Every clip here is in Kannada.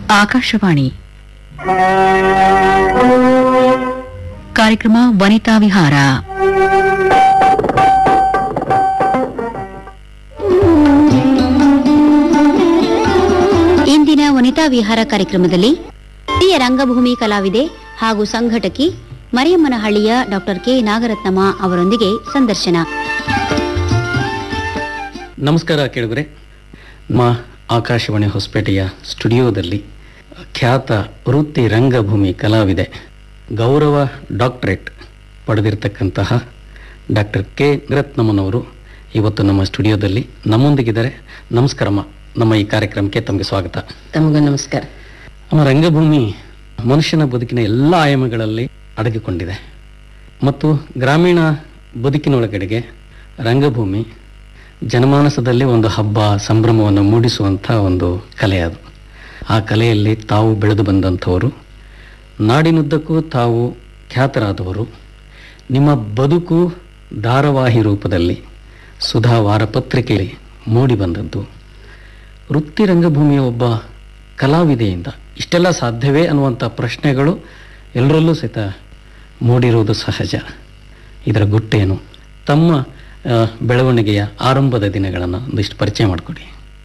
ಆಕಾಶವಾಣಿ ಕಾರ್ಯಕ್ರಮ ವನಿತಾ ವಿಹಾರ ಇಂದಿನ ವನಿತಾ ವಿಹಾರ ಕಾರ್ಯಕ್ರಮದಲ್ಲಿ ಹಿರಿಯ ರಂಗಭೂಮಿ ಕಲಾವಿದೆ ಹಾಗೂ ಸಂಘಟಕಿ ಮರಿಯಮ್ಮನಹಳ್ಳಿಯ ಡಾಕ್ಟರ್ ಕೆ ನಾಗರತ್ನಮ್ಮ ಅವರೊಂದಿಗೆ ಸಂದರ್ಶನ ನಮಸ್ಕಾರ ಕೇಳಿದ್ರೆ ನಮ್ಮ ಆಕಾಶವಾಣಿ ಹೊಸಪೇಟೆಯ ಸ್ಟುಡಿಯೋದಲ್ಲಿ ಖ್ಯಾತ ವೃತ್ತಿ ರಂಗಭೂಮಿ ಕಲಾವಿದೆ ಗೌರವ ಡಾಕ್ಟರೇಟ್ ಪಡೆದಿರತಕ್ಕಂತಹ ಡಾಕ್ಟರ್ ಕೆ ರತ್ನಮ್ಮನವರು ಇವತ್ತು ನಮ್ಮ ಸ್ಟುಡಿಯೋದಲ್ಲಿ ನಮ್ಮೊಂದಿಗಿದ್ದಾರೆ ನಮಸ್ಕಾರಮ್ಮ ನಮ್ಮ ಈ ಕಾರ್ಯಕ್ರಮಕ್ಕೆ ತಮಗೆ ಸ್ವಾಗತ ತಮಗೂ ನಮಸ್ಕಾರ ನಮ್ಮ ರಂಗಭೂಮಿ ಮನುಷ್ಯನ ಬದುಕಿನ ಎಲ್ಲ ಆಯಾಮಗಳಲ್ಲಿ ಅಡಗಿಕೊಂಡಿದೆ ಮತ್ತು ಗ್ರಾಮೀಣ ಬದುಕಿನೊಳಗಡೆಗೆ ರಂಗಭೂಮಿ ಜನಮಾನಸದಲ್ಲಿ ಒಂದು ಹಬ್ಬ ಸಂಭ್ರಮವನ್ನು ಮೂಡಿಸುವಂಥ ಒಂದು ಕಲೆ ಅದು ಆ ಕಲೆಯಲ್ಲಿ ತಾವು ಬೆಳೆದು ಬಂದಂಥವರು ನಾಡಿನುದ್ದಕ್ಕೂ ತಾವು ಖ್ಯಾತರಾದವರು ನಿಮ್ಮ ಬದುಕು ಧಾರಾವಾಹಿ ರೂಪದಲ್ಲಿ ಸುಧಾ ವಾರಪತ್ರಿಕೆಯಲ್ಲಿ ಮೂಡಿ ಬಂದದ್ದು ವೃತ್ತಿ ರಂಗಭೂಮಿಯ ಒಬ್ಬ ಕಲಾವಿದೆಯಿಂದ ಇಷ್ಟೆಲ್ಲ ಸಾಧ್ಯವೇ ಅನ್ನುವಂಥ ಪ್ರಶ್ನೆಗಳು ಎಲ್ಲರಲ್ಲೂ ಸಹಿತ ಮೂಡಿರುವುದು ಸಹಜ ಇದರ ಗುಟ್ಟೇನು ತಮ್ಮ ಆ, ಬೆಳವಣಿಗೆಯ ಆರಂಭದ ದಿನಗಳನ್ನು ಒಂದಿಷ್ಟು ಪರಿಚಯ ಮಾಡಿಕೊಡಿ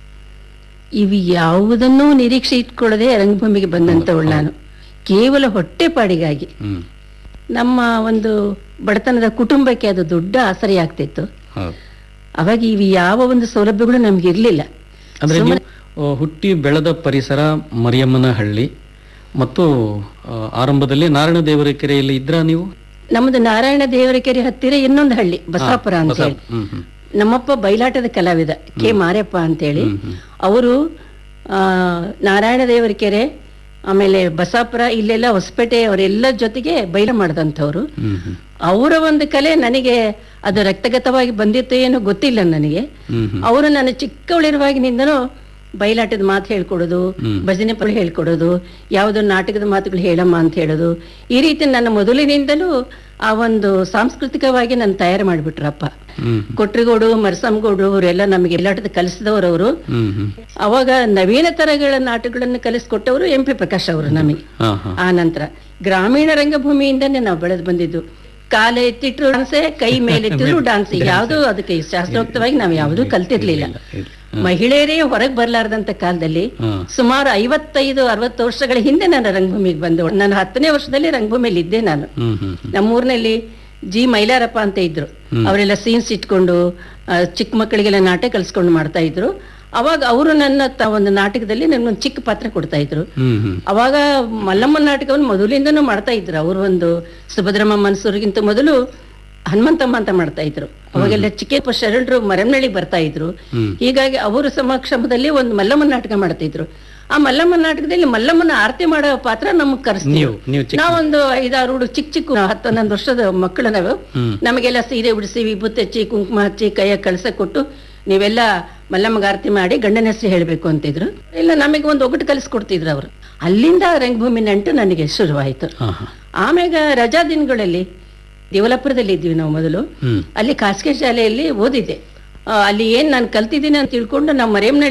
ಇವು ಯಾವುದನ್ನೂ ನಿರೀಕ್ಷೆ ಇಟ್ಕೊಳ್ಳದೆ ರಂಗಭೂಮಿಗೆ ಬಂದಂತವಳು ನಾನು ಕೇವಲ ಹೊಟ್ಟೆಪಾಡಿಗಾಗಿ ಹ್ಮ್ ನಮ್ಮ ಒಂದು ಬಡತನದ ಕುಟುಂಬಕ್ಕೆ ಅದು ದೊಡ್ಡ ಆಸರೆ ಆಗ್ತಿತ್ತು ಹೌದು ಅವಾಗ ಇವು ಯಾವ ಒಂದು ಸೌಲಭ್ಯಗಳು ನಮ್ಗೆ ಇರ್ಲಿಲ್ಲ ಅಂದ್ರೆ ನೀವು ಆ, ಹುಟ್ಟಿ ಬೆಳೆದ ಪರಿಸರ ಮರಿಯಮ್ಮನ ಹಳ್ಳಿ ಮತ್ತು ಆ, ಆರಂಭದಲ್ಲಿ ನಾರಾಯಣ ದೇವರ ಕೆರೆಯಲ್ಲಿ ಇದ್ರ ನೀವು ನಮ್ಮದು ನಾರಾಯಣ ದೇವರ ಕೆರೆ ಹತ್ತಿರ ಇನ್ನೊಂದು ಹಳ್ಳಿ ಬಸಾಪುರ ಅಂತ ಹೇಳಿ ಹ್ಮ್ ಹ್ಮ್ ನಮ್ಮಪ್ಪ ಬಯಲಾಟದ ಕಲಾವಿದ ಕೆ ಮಾರ್ಯಪ್ಪ ಅಂತೇಳಿ ಅವರು ಆ, ನಾರಾಯಣ ದೇವರ ಕೆರೆ ಆಮೇಲೆ ಬಸಾಪುರ ಇಲ್ಲೆಲ್ಲ ಹೊಸಪೇಟೆ ಅವರೆಲ್ಲ ಜೊತೆಗೆ ಬಯಲ ಮಾಡಿದಂಥವ್ರು ಹ್ಮ್ ಹ್ಮ್ ಅವರ ಒಂದು ಕಲೆ ನನಗೆ ಅದು ರಕ್ತಗತವಾಗಿ ಬಂದಿತ್ತು ಏನೋ ಗೊತ್ತಿಲ್ಲ ನನಗೆ ಹ್ಮ್ ಹ್ಮ್ ಅವರು ನನ್ನ ಚಿಕ್ಕವಳಿರುವಾಗಿನಿಂದನೂ ಬಯಲಾಟದ ಮಾತು ಹೇಳ್ಕೊಡೋದು ಭಜನೆ ಪದ ಹೇಳ್ಕೊಡೋದು ಯಾವುದೋ ನಾಟಕದ ಮಾತುಗಳು ಹೇಳಮ್ಮ ಅಂತ ಹೇಳೋದು ಈ ರೀತಿ ನನ್ನ ಮೊದಲಿನಿಂದಲೂ ಆ ಒಂದು ಸಾಂಸ್ಕೃತಿಕವಾಗಿ ನನ್ನ ತಯಾರು ಮಾಡಿಬಿಟ್ರಪ್ಪ ಹ್ಮ್ ಕೊಟ್ರಿಗೋಡು ಮರಸಂಗೋಡು ಅವರೆಲ್ಲ ನಮಗೆ ಎಲ್ಲಾಟದ ಕಲಿಸಿದವರು ಅವರು ಹ್ಮ್ ಹ್ಮ್ ಅವಾಗ ನವೀನ ತರಗಳ ನಾಟಕಗಳನ್ನು ಕಲಿಸ್ಕೊಟ್ಟವರು ಎಂ ಪಿ ಪ್ರಕಾಶ್ ಅವರು ನಮಗೆ ಹಾ ಹಾ ಆ ನಂತರ ಗ್ರಾಮೀಣ ರಂಗಭೂಮಿಯಿಂದನೇ ನಾವು ಬೆಳೆದು ಬಂದಿದ್ದು ಕಾಲ ಎತ್ತಿಟ್ರು ಡಾನ್ಸೆ ಕೈ ಮೇಲೆತ್ತಿದ್ರು ಡಾನ್ಸ್ ಯಾವುದು ಅದಕ್ಕೆ ಶಾಸ್ತ್ರೋಕ್ತವಾಗಿ ನಾವು ಯಾವುದೂ ಕಲ್ತಿರ್ಲಿಲ್ಲ ಇಲ್ಲ. ಮಹಿಳೆಯರೇ ಹೊರಗೆ ಬರಲಾರ್ದಂತ ಕಾಲದಲ್ಲಿ ಹಾ. ಸುಮಾರು ಐವತ್ತೈದು ಅರವತ್ತು ವರ್ಷಗಳ ಹಿಂದೆ ನಾನು ರಂಗಭೂಮಿಗೆ ಬಂದು ನಾನು ಹತ್ತನೇ ವರ್ಷದಲ್ಲಿ ರಂಗಭೂಮಿಯಲ್ಲಿ ಇದ್ದೆ ನಾನು ಹ್ಮ್ ಹ್ಮ್ ನಮ್ಮೂರಿನಲ್ಲಿ ಜಿ ಮೈಲಾರಪ್ಪ ಅಂತ ಇದ್ರು ಅವರೆಲ್ಲ ಸೀನ್ಸ್ ಇಟ್ಕೊಂಡು ಆ, ಚಿಕ್ಕ ಮಕ್ಕಳಿಗೆಲ್ಲ ನಾಟಕ ಕಲಿಸ್ಕೊಂಡು ಮಾಡ್ತಾ ಇದ್ರು ಅವಾಗ ಅವರು ನನ್ನ ತ- ಒಂದು ನಾಟಕದಲ್ಲಿ ನನ್ಗೊಂದು ಚಿಕ್ಕ ಪಾತ್ರ ಕೊಡ್ತಾ ಇದ್ರು ಹ್ಮ್ ಹ್ಮ್ ಅವಾಗ ಮಲ್ಲಮ್ಮನ ನಾಟಕವನ್ನು ಮೊದಲಿಂದನೂ ಮಾಡ್ತಾ ಇದ್ರು ಅವರು ಒಂದು ಸುಭದ್ರಮ್ಮ ಮನ್ಸೂರಿಗಿಂತ ಮೊದಲು ಹನುಮಂತಮ್ಮ ಅಂತ ಮಾಡ್ತಾ ಇದ್ರು ಅವಾಗೆಲ್ಲ ಚಿಕ್ಕಪ್ಪ ಶರಣರು ಮರಮನಳ್ಳಿಗೆ ಬರ್ತಾ ಇದ್ರು ಹೀಗಾಗಿ ಅವರ ಸಮಕ್ಷಮದಲ್ಲಿ ಒಂದು ಮಲ್ಲಮ್ಮನ ನಾಟಕ ಮಾಡ್ತಿದ್ರು ಆ ಮಲ್ಲಮ್ಮನ ನಾಟಕದಲ್ಲಿ ಮಲ್ಲಮ್ಮನ ಆರತಿ ಮಾಡೋ ಪಾತ್ರ ನಮಗ್ ಕರೆಸ್ತೀವಿ ನೀವು ನೀವು ಚಿಕ್ಕ ನಾವೊಂದು ಐದಾರು ಹುಡುಗ ಚಿಕ್ಕ ಚಿಕ್ಕ ಹತ್ತು ಹನ್ನೊಂದು ವರ್ಷದ ಮಕ್ಕಳು ನಾವು ನಮಗೆಲ್ಲ ಸೀರೆ ಉಡಿಸಿ ವಿಭೂತಿ ಹಚ್ಚಿ ಕುಂಕುಮ ಹಚ್ಚಿ ಕೈಯ ಕಳಸ ಕೊಟ್ಟು ನೀವೆಲ್ಲ ಮಲ್ಲಮ್ಮಗ ಆರತಿ ಮಾಡಿ ಗಂಡನ ಹೆಸರು ಹೇಳಬೇಕು ಅಂತಿದ್ರು ಇಲ್ಲ ನಮಗೆ ಒಂದು ಒಗಟು ಕಲಿಸ್ಕೊಡ್ತಿದ್ರು ಅವರು ಅಲ್ಲಿಂದ ರಂಗಭೂಮಿ ನಂಟು ನನಗೆ ಶುರುವಾಯಿತು ಹಾ ಹಾ ಆಮ್ಯಾಗ ರಜಾ ದಿನಗಳಲ್ಲಿ ದೇವಲಾಪುರದಲ್ಲಿ ಇದ್ವಿ ನಾವು ಮೊದಲು ಹ್ಮ್ ಅಲ್ಲಿ ಖಾಸಗಿ ಶಾಲೆಯಲ್ಲಿ ಓದಿದ್ದೆ ಆ, ಅಲ್ಲಿ ಏನ್ ನಾನು ಕಲ್ತಿದ್ದೀನಿ ಅಂತ ತಿಳ್ಕೊಂಡು ನಾವು ಮರೇಮ್ನಳ್ಳಿ